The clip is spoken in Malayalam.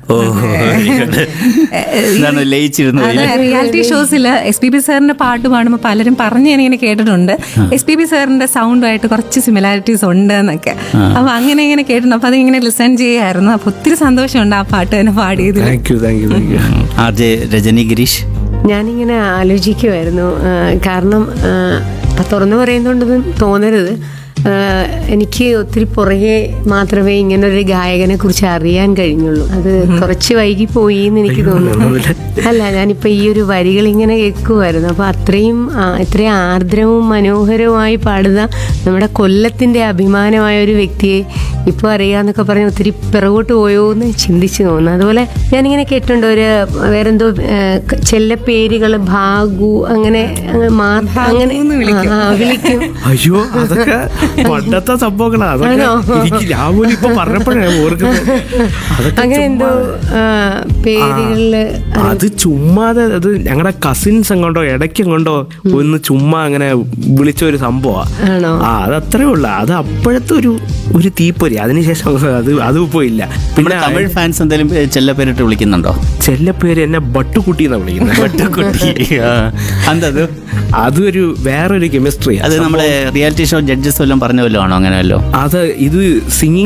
ഓ very good. എന്താണ് ലയിച്ചിരുന്നു അതെ റിയാലിറ്റി ഷോസിൽ എസ് പി ബി സാറിന്റെ പാട്ട് പാടുമ്പോൾ പലരും പറഞ്ഞ് ഞാനിങ്ങനെ കേട്ടിട്ടുണ്ട് എസ് പി ബി സാറിന്റെ സൗണ്ടുമായിട്ട് കുറച്ച് സിമിലാരിറ്റീസ് ഉണ്ട് എന്നൊക്കെ അപ്പൊ അങ്ങനെ ഇങ്ങനെ കേട്ടിട്ടുണ്ട് അപ്പൊ അതിങ്ങനെ ലിസൺ ചെയ്യായിരുന്നു അപ്പൊ ഒത്തിരി സന്തോഷമുണ്ട് ആ പാട്ട് തന്നെ പാടിയതിൽ thank you thank you thank you R J Rajani Girish ഞാനിങ്ങനെ ആലോചിക്കുമായിരുന്നു ആ, കാരണം ആ, ഇപ്പൊ തുറന്നു പറയുന്നുണ്ടെന്ന് തോന്നരുത് ആ, എനിക്ക് ഒത്തിരി പുറകെ മാത്രമേ ഇങ്ങനെ ഒരു ഗായകനെ കുറിച്ച് അറിയാൻ കഴിഞ്ഞുള്ളൂ അത് കുറച്ച് വൈകി പോയി എന്ന് എനിക്ക് തോന്നുന്നു അല്ല ഞാനിപ്പോ ഈ ഒരു വരികൾ ഇങ്ങനെ കേൾക്കുമായിരുന്നു അപ്പൊ അത്രയും ആ, ഇത്രയും ആർദ്രവും മനോഹരവുമായി പാടുന്ന നമ്മുടെ കൊല്ലത്തിന്റെ അഭിമാനമായ ഒരു വ്യക്തിയെ ഇപ്പൊ അറിയാന്നൊക്കെ പറഞ്ഞ് ഒത്തിരി പിറകോട്ട് പോയോ എന്ന് ചിന്തിച്ചു തോന്നുന്നു അതുപോലെ ഞാനിങ്ങനെ കേട്ടിട്ടുണ്ട് ഒരു വേറെന്തോ ചെല്ലപ്പേരുകൾ ഭാഗു അങ്ങനെ അങ്ങ് മാർ- അങ്ങനെ ആ, ആ, വിളിക്കും അയ്യോ അതൊക്കെ പണ്ടത്തെ സംഭവങ്ങളാ അതൊക്കെ ആണോ? എനിക്ക് ഞാൻ പോലും ഇപ്പൊ പറഞ്ഞപ്പോഴാണ് ഓർക്കുന്നത് അതൊക്കെ അങ്ങനെ എന്തോ ചുമ്മാ- ആ, പേരുകളില് അത് ചുമ്മാതെ അത് ഞങ്ങളുടെ കസിൻസ് എങ്ങോട്ടോ ഇടയ്ക്ക് എങ്ങോട്ടോ ഒന്ന് ചുമ്മാ അങ്ങനെ വിളിച്ച ഒരു സംഭവമാ ആണോ ആ അത് അത്രേ ഉള്ളു അത് അപ്പോഴത്തെ ഒരു ഒരു തീപ്പൊരി അതിനുശേഷം അത് അത് ഇപ്പോ ഇല്ല നമ്മുടെ പിന്നെ തമിഴ് ഫാൻസ് എന്തെങ്കിലും ചെല്ല പേരിട്ട് വിളിക്കുന്നുണ്ടോ ചെല്ലപ്പേര് എന്നെ ബട്ടുകുട്ടി എന്നാ വിളിക്കുന്നത് വെട്ടുകുട്ടി ആ. എന്തത് അതൊരു വേറൊരു കെമിസ്ട്രി അത് നമ്മുടെ റിയാലിറ്റി ഷോ ജഡ്ജസ് വല്ലതും പറഞ്ഞ വല്ലതും ആണോ അങ്ങനെ വല്ലോ അത് ഇത് സിംഗിങ്